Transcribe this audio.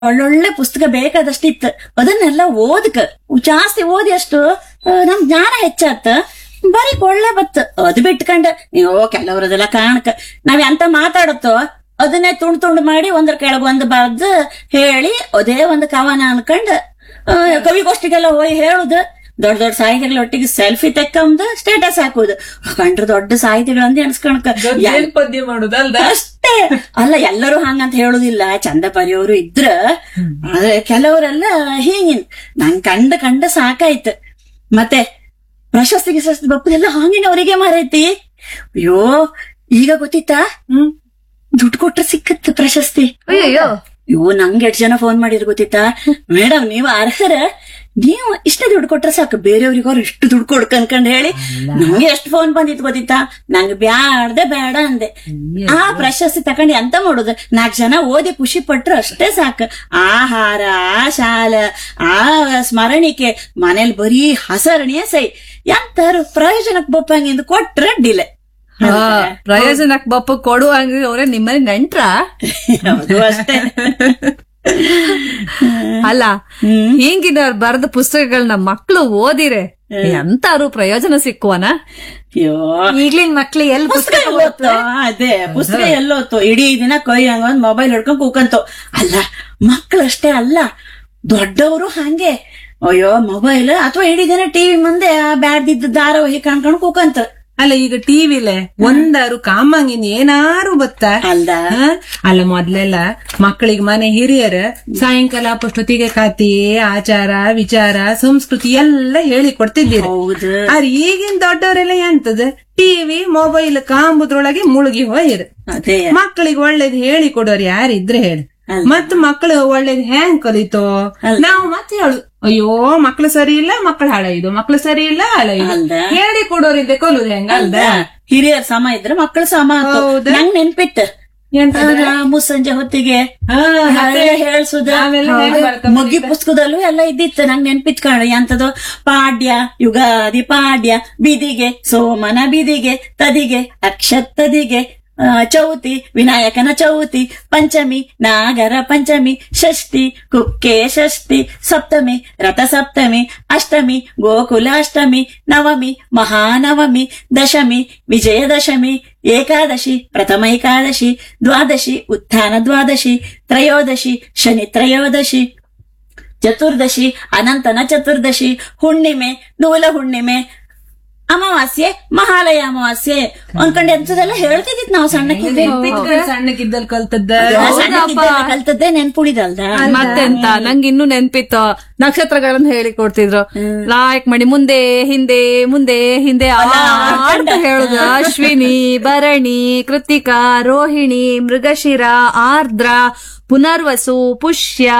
ಒಳ್ಳೊಳ್ಳೆ ಪುಸ್ತಕ ಬೇಕಾದಷ್ಟು ಇತ್ತು ಅದನ್ನೆಲ್ಲ ಓದಕ ಜಾಸ್ತಿ ಓದಿ ಅಷ್ಟು ಆ, ನಮ್ ಜ್ಞಾನ ಹೆಚ್ಚಾತ ಬರೀ ಒಳ್ಳೆ ಬತ್ ಅದ್ ಬಿಟ್ಕಂಡ ನೀವು ಕೆಲವ್ರದೆಲ್ಲ ಕಾರಣಕ್ಕ ನಾವ್ ಎಂತ ಮಾತಾಡುತ್ತೋ ಅದನ್ನೇ ತುಂಡ್ ತುಂಡ್ ಮಾಡಿ ಒಂದ್ರ ಕೆಳಗ್ ಒಂದ್ ಬರ್ದು ಹೇಳಿ ಅದೇ ಒಂದು ಕವನ ಅನ್ಕಂಡ್ ಆ, ಕವಿಗೋಷ್ಠಿಗೆಲ್ಲ ಹೋಗಿ ಹೇಳುದು ದೊಡ್ಡ ದೊಡ್ಡ ಸಾಹಿತಿಗಳ ಒಟ್ಟಿಗೆ ಸೆಲ್ಫಿ ತೆಕ್ಕಂದು ಸ್ಟೇಟಸ್ ಹಾಕುದು ಕಂಡ್ರೆ ದೊಡ್ಡ ಸಾಹಿತಿಗಳಂದು ಎನ್ಸ್ಕಣಕ ಏನ್ ಪದ್ಯ ಮಾಡುದಲ್ದ ಅಷ್ಟೇ ಅಲ್ಲ ಎಲ್ಲರೂ ಹಂಗಂತ ಹೇಳುದಿಲ್ಲ ಚಂದ ಬರೆಯೋರು ಇದ್ರ ಆದ್ರೆ ಕೆಲವರೆಲ್ಲ ಹೀಗಿನ್ ನನ್ ಕಂಡ ಕಂಡ ಸಾಕಾಯ್ತು ಮತ್ತೆ ಪ್ರಶಸ್ತಿ ಗಿಶಸ್ತಿ ಬಪ್ಪದೆಲ್ಲ ಹಾಂಗಿನವರಿಗೆ ಮಾರೈತಿ ಅಯ್ಯೋ ಈಗ ಗೊತ್ತಿತ್ತಾ ಹ್ಮ್ ದುಡ್ಡು ಕೊಟ್ರೆ ಸಿಕ್ಕತ್ತು ಪ್ರಶಸ್ತಿ ಅಯ್ಯೋ ಇವು ನಂಗೆ ಎಷ್ಟು ಜನ ಫೋನ್ ಮಾಡಿದ್ರು ಗೊತ್ತಿತ್ತಾ ಮೇಡಮ್ ನೀವು ಅರ್ಹರ ನೀವು ಇಷ್ಟ ದುಡ್ಡು ಕೊಟ್ರೆ ಸಾಕು ಬೇರೆಯವ್ರಿಗೆ ಅವ್ರು ಇಷ್ಟು ದುಡ್ಡು ಕೊಡ್ಕ ಅನ್ಕೊಂಡ್ ಹೇಳಿ ನಂಗೆ ಎಷ್ಟು ಫೋನ್ ಬಂದಿತ್ತು ಗೊತ್ತಿತ್ತಾ ನಂಗೆ ಬ್ಯಾಡ್ದೆ ಬೇಡ ಅಂದೆ ಆ ಪ್ರಶಸ್ತಿ ತಕೊಂಡ್ ಎಂತ ಮಾಡುದು ನಾಲ್ಕು ಜನ ಓದಿ ಖುಷಿ ಪಟ್ರು ಅಷ್ಟೇ ಸಾಕು ಆಹಾರ ಆ ಶಾಲ ಆ ಸ್ಮರಣಿಕೆ ಮನೇಲಿ ಬರೀ ಹಸರಣಿಯೇ ಸೈ ಎಂತಾರು ಪ್ರಯೋಜನಕ್ಕೆ ಬಪ್ಪಂಗಿಂದ ಕೊಟ್ರೆ ಡಿಲೆ ಹಾ, ಪ್ರಯೋಜನಕ್ ಬಪ್ಪ ಕೊಡುವಂಗ ಅವ್ರೆ ನಿಮ್ಮನೆ ನೆಂಟ್ರ ಹೌದು ಅಷ್ಟೇ ಅಲ್ಲ ಹಿಂಗಿನವ್ರು ಬರೆದ ಪುಸ್ತಕಗಳನ್ನ ಮಕ್ಳು ಓದಿರೆ ಎಂತಾರು ಪ್ರಯೋಜನ ಸಿಕ್ಕುವನ ಅಯ್ಯೋ ಈಗ್ಲಿನ ಮಕ್ಳಿಗೆ ಎಲ್ಲಿ ಪುಸ್ತಕ ಎಲ್ಲೋತ್ತು ಅದೇ ಪುಸ್ತಕ ಎಲ್ಲೋತ್ತು ಇಡೀ ದಿನ ಕೈ ಹಂಗ ಒಂದ್ ಮೊಬೈಲ್ ಹಿಡ್ಕೊಂಡ್ ಕೂಕಂತು ಅಲ್ಲ ಮಕ್ಕಳಷ್ಟೇ ಅಲ್ಲ ದೊಡ್ಡವರು ಹಂಗೆ ಅಯ್ಯೋ ಮೊಬೈಲ್ ಅಥವಾ ಇಡೀ ದಿನ ಟಿವಿ ಮುಂದೆ ಆ ಬ್ಯಾಡ್ದಿದ್ದ ಧಾರಾವಾಹಿ ಕಾಣ್ಕೊಂಡು ಕೂಕಂತ ಅಲ್ಲ ಈಗ ಟಿವಿಲೆ ಒಂದಾರು ಕಾಮಂಗಿನ್ ಏನಾರು ಬತ್ತ ಅಲ್ದ ಹ? ಅಲ್ಲ ಮೊದ್ಲೆಲ್ಲ ಮಕ್ಕಳಿಗೆ ಮನೆ ಹಿರಿಯರ ಸಾಯಂಕಾಲ ಪುಷ್ಟೊತ್ತಿಗೆ ಕತೆ ಆಚಾರ ವಿಚಾರ ಸಂಸ್ಕೃತಿ ಎಲ್ಲ ಹೇಳಿ ಕೊಡ್ತಿದ್ದೀರಿ ಹೌದು ಆದ್ರೆ ಈಗಿನ ದೊಡ್ಡವರೆಲ್ಲ ಎಂತದ ಟಿವಿ ಮೊಬೈಲ್ ಕಾಂಬುದ್ರೊಳಗೆ ಮುಳುಗಿ ಹೋಯ್ರು ಅದೇ ಮಕ್ಕಳಿಗೆ ಒಳ್ಳೇದ್ ಹೇಳಿ ಕೊಡೋರು ಯಾರಿದ್ರೆ ಹೇಳಿ ಅಲ್ಲ. ಮತ್ ಮಕ್ಕಳು ಒಳ್ಳೇದ್ ಹೆಂಗ್ ಕಲಿತೋ ನಾವು ಮತ್ತೆ ಹೇಳು ಅಯ್ಯೋ ಮಕ್ಳು ಸರಿ ಇಲ್ಲ ಮಕ್ಳು ಹಾಳಾಯ್ದು ಮಕ್ಳು ಸರಿ ಇಲ್ಲ ಹಾಳಾಯ್ದು ಅಲ್ದ? ಹೇಳಿ ಕೊಡೋರಿದ್ದೆ ಕಲುದು ಹೆಂಗ ಅಲ್ದ ಹಿರಿಯರ್ ಸಮ ಇದ್ರೆ ಮಕ್ಕಳು ಸಮ ಆತು. ಹೌದು. ನಂಗ್ ನೆನ್ಪಿತ್ತು ಎಂತದ? ಆಗ ಮುಸ್ಸಂಜೆ ಹೊತ್ತಿಗೆ ಹಾ, ಮತ್ತೆ ಹೇಳ್ಸುದ ನಾವೆಲ್ಲ ಹೆಂಗ್ ಬರ್ತಾ ಮಗ್ಗಿ ಪುಸ್ತಕದಲ್ಲೂ ಎಲ್ಲ ಇದ್ದಿತ್ತು ನಂಗೆ ನೆನ್ಪಿತ್ ಕಾಣ ಎಂತದು ಪಾಡ್ಯ ಯುಗಾದಿ ಪಾಡ್ಯ ಬಿದಿಗೆ ಸೋಮನ ಬಿದಿಗೆ ತದಿಗೆ ಅಕ್ಷತದಿಗೆ ಆ, ಚೌತಿ ವಿನಾಯಕನ ಚೌತಿ ಪಂಚಮಿ ನಾಗರ ಪಂಚಮಿ ಷಷ್ಠಿ ಕುಕ್ಕೆ ಷಷ್ಠಿ ಸಪ್ತಮಿ ರಥ ಸಪ್ತಮಿ ಅಷ್ಟಮಿ ಗೋಕುಲ ಅಷ್ಟಮಿ ನವಮಿ ಮಹಾನವಮಿ ದಶಮಿ ವಿಜಯದಶಮಿ ಏಕಾದಶಿ ಪ್ರಥಮ ಏಕಾದಶಿ ದ್ವಾದಶಿ ಉತ್ಥಾನ ದ್ವಾದಶಿ ತ್ರಯೋದಶಿ ಶನಿ ತ್ರಯೋದಶಿ ಚತುರ್ದಶಿ ಅನಂತನ ಚತುರ್ದಶಿ ಹುಣ್ಣಿಮೆ ನೂಲ ಹುಣ್ಣಿಮೆ ಅಮಾವಾಸ್ಯೆ ಮಹಾಲಯ ಅಮಾವಾಸ್ಯೆ ಅನ್ಕೊಂಡ್ ಎಂತದೆಲ್ಲ ಹೇಳ್ತಿದ್ದಿತ್ ನಾವು ಸಣ್ಣಕ್ಕಿದ್ದೆ ಸಣ್ಣಕ್ಕಿದ್ದಲ್ಲಿ ಕಲ್ತದ್ದ ಸಣ್ಣಕ್ಕಿದ್ದಾಗ ಕಲ್ತದ್ದೇ ನೆನ್ಪುಳಿದಲ್ದ ಮತ್ತೆಂತ ನಂಗೆ ಇನ್ನೂ ನೆನ್ಪಿತ್ತು ನಕ್ಷತ್ರಗಳನ್ನ ಹೇಳಿ ಕೊಡ್ತಿದ್ರು ಲಾಯಕ್ ಮಣಿ ಮುಂದೆ ಹಿಂದೆ ಮುಂದೆ ಹಿಂದೆ ಅಂತ ಹೇಳುದು ಅಶ್ವಿನಿ ಭರಣಿ ಕೃತಿಕಾ ರೋಹಿಣಿ ಮೃಗಶಿರ ಆರ್ದ್ರ ಪುನರ್ವಸು ಪುಷ್ಯ